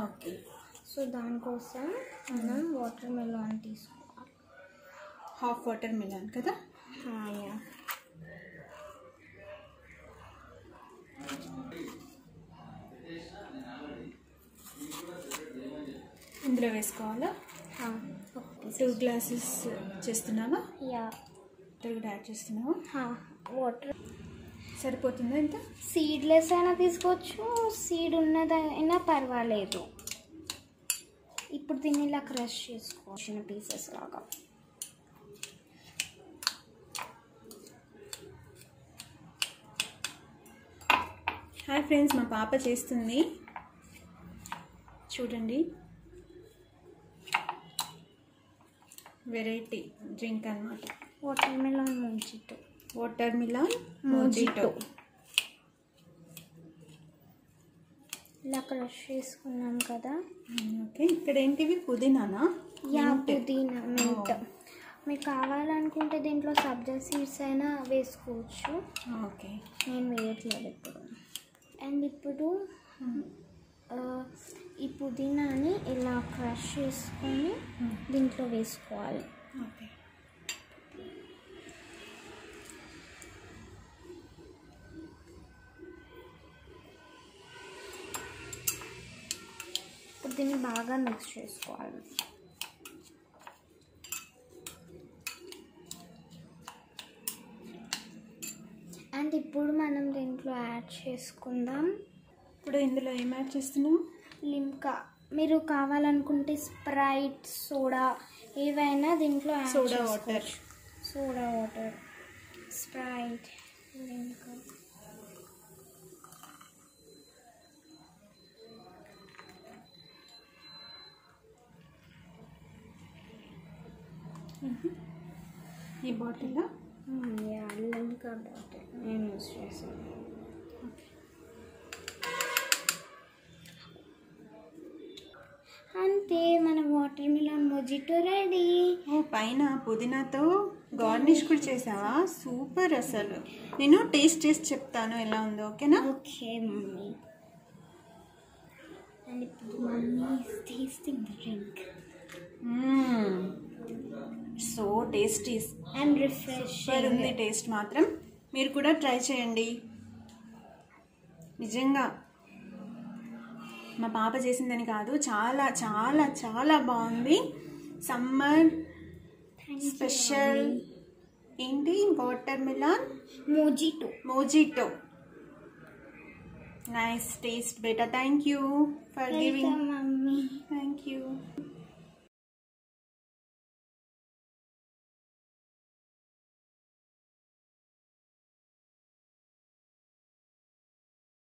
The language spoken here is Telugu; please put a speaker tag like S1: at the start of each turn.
S1: ఓకే
S2: సో దానికోసం మనం వాటర్ మెలాన్ తీసుకోవాలి
S1: హాఫ్ వాటర్ మిలాన్ కదా
S2: యా
S1: ఇందులో వేసుకోవాలా టూ గ్లాసెస్ చేస్తున్నావా
S2: యా
S1: వాటర్ కూడా యాడ్ చేస్తున్నావా
S2: వాటర్
S1: సరిపోతుందా ఇంత
S2: సీడ్లెస్ అయినా తీసుకోవచ్చు సీడ్ ఉన్నదైనా పర్వాలేదు ఇప్పుడు దీన్ని ఇలా క్రష్ చేసుకో చిన్న పీసెస్ లాగా
S1: హాయ్ ఫ్రెండ్స్ మా పాప చేస్తుంది చూడండి వెరైటీ డ్రింక్ అన్నమాట
S2: వాటర్ మెలాన్ ముంచితో
S1: వాటర్ మిలాన్
S2: మోజిటో
S1: మోజిటో
S2: ఇలా క్రష్ చేసుకున్నాం కదా
S1: ఓకే ఇక్కడ ఏంటివి పుదీనానా
S2: యా
S1: Mint.
S2: పుదీనా మింట్
S1: Oh.
S2: మీకు కావాలనుకుంటే దీంట్లో సబ్జా సీడ్స్ అయినా వేసుకోవచ్చు
S1: ఓకే
S2: నేను వేయట్లేదు ఇప్పుడు అండ్ ఇప్పుడు ఆ, ఈ పుదీనాని ఇలా క్రష్ చేసుకొని దీంట్లో వేసుకోవాలి
S1: ఓకే
S2: ఇప్పుడు దీన్ని బాగా మిక్స్ చేసుకోవాలి అండ్ ఇప్పుడు మనం దీంట్లో యాడ్ చేసుకుందాం
S1: ఇప్పుడు ఇందులో ఏం యాడ్ చేస్తున్నావు
S2: లిమ్కా మీరు కావాలనుకుంటే స్ప్రైట్ సోడా ఏవైనా దీంట్లో యాడ్
S1: సోడా వాటర్
S2: చేసుకోవచ్చు. సోడా వాటర్ స్ప్రైట్ లిమ్కా
S1: ఈ బాటిల్
S2: యా లిమ్కా బాటిల్ నేను యూస్ చేశాను అంతే మన వాటర్ మిలన్ మొజిటో రెడీ
S1: ఓ పైన పుదీనాతో గార్నిష్ కూడా చేసావా సూపర్ అసలు నేను టేస్ట్ చేసి చెప్తాను ఎలా ఉందో ఓకేనా
S2: ఓకే మమ్మీ అండ్ ఇప్పుడు mummy tasting drink
S1: so tasty
S2: and refresh
S1: super ఉంది టేస్ట్ మాత్రం మీరు కూడా ట్రై చేయండి నిజంగా మా పాప చేసిందని కాదు చాలా చాలా చాలా బాగుంది సమ్మర్ స్పెషల్ ఏంటి watermelon
S2: mojito
S1: mojito nice taste బేటా thank you for giving
S2: mummy
S1: thank you